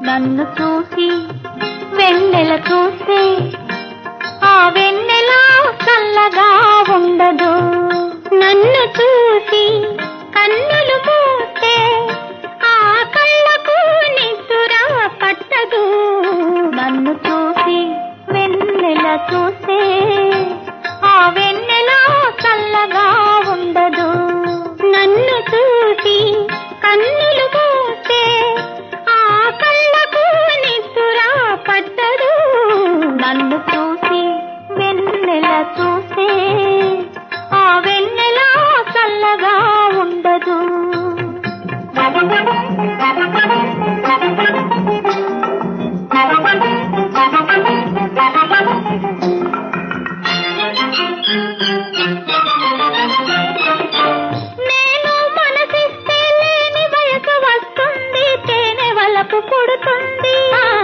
నన్ను చూసి వెన్నెల చూస్తే ఆ వెన్నెల చల్లగా ఉండదు నన్ను చూసి కన్నులు మూస్తే ఆ కళ్ళకు నిద్ర పట్టదు నన్ను చూసి వెన్నెల చూస్తే ఆ వెన్నెల చల్లగా ఉండదు నన్ను చూసి కన్నులు మూస్తే ఆ కళ్ళకు నిద్ర పట్టదు నన్ను చూసి వెన్నెల చూస్తే ఆ వెన్నెల చల్లగా ఉండదు నేను మనసిస్తే లేని వయసు వస్తుంది తేనె వలపు పుడుతుంది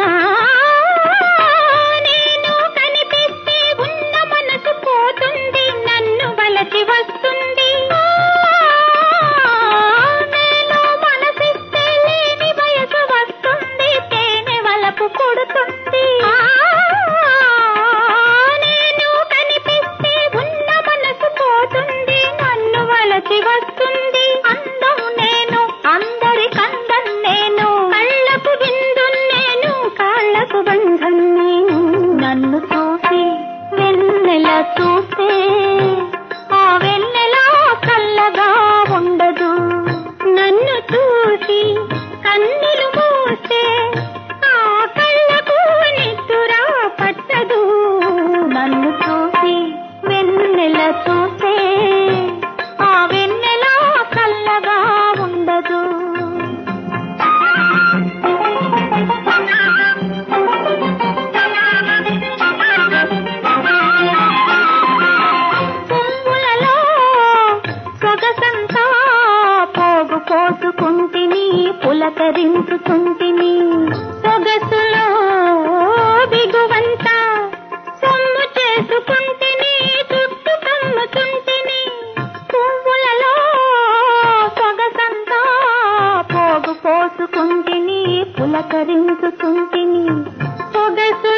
నేను కనిపిస్తే ఉన్న మనసు పోతుంది నన్ను వలచి వస్తుంది నేను మనసిస్తే లేని వయసు వస్తుంది తేనె వలపు పుడుతుంది నేను కనిపిస్తే ఉన్న మనసు పోతుంది నన్ను వలచి వస్తుంది అందం నేను అందరి కందం నేను కళ్ళకు విందు నేను కాళ్ళకు బంధం నేను నన్ను చూసి వెన్నెల చూస్తే ఆ వెన్నెల చల్లగా ఉండదు నన్ను చూసి కన్నులు మూస్తే ఆ కళ్ళకు నిద్ర పట్టదు నన్ను చూసి వెన్నెల చూస్తే ఆ వెన్నెల చల్లగా ఉండదు పువ్వులలో సొగసంతా పోగు పోసుకుంటిని పులకరించుకుంటిని సొగసులో బిగువంతా సొమ్ము చేసుకుంటిని చుట్టు కమ్ముకుంటిని పువ్వులలో సొగసంతా పోగు పోసుకుంటిని పులకరించుకుంటిని సొగసులో